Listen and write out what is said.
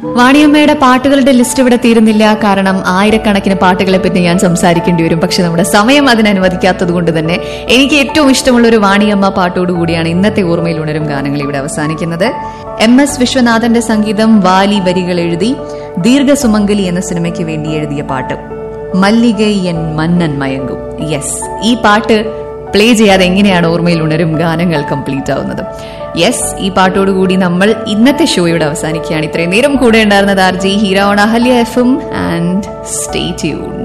വാണിയമ്മയുടെ പാട്ടുകളുടെ ലിസ്റ്റ് ഇവിടെ തീരുന്നില്ല കാരണം ആയിരക്കണക്കിന് പാട്ടുകളെ പറ്റി ഞാൻ സംസാരിക്കേണ്ടി വരും പക്ഷെ നമ്മുടെ സമയം അതിന് അനുവദിക്കാത്തത് കൊണ്ട് തന്നെ എനിക്ക് ഏറ്റവും ഇഷ്ടമുള്ള ഒരു വാണിയമ്മ പാട്ടോടുകൂടിയാണ് ഇന്നത്തെ ഓർമ്മയിൽ ഉണരും ഗാനങ്ങൾ ഇവിടെ അവസാനിക്കുന്നത് എം എസ് വിശ്വനാഥന്റെ സംഗീതം വാലി വരികൾ എഴുതി ദീർഘസുമംഗലി എന്ന സിനിമയ്ക്ക് വേണ്ടി എഴുതിയ പാട്ട് മല്ലികൈ എൻ മന്നൻ മയങ്കും യെസ് ഈ പാട്ട് പ്ലേ ചെയ്യാതെ എങ്ങനെയാണ് ഓർമ്മയിൽ ഉണരും ഗാനങ്ങൾ കംപ്ലീറ്റ് ആവുന്നത് യെസ് ഈ പാട്ടോടുകൂടി നമ്മൾ ഇന്നത്തെ ഷോയോട് അവസാനിക്കുകയാണ് ഇത്രയും നേരം കൂടെ ഉണ്ടായിരുന്നത് ആർ ജി ഹീറോൺ Ahalya F M and stay tune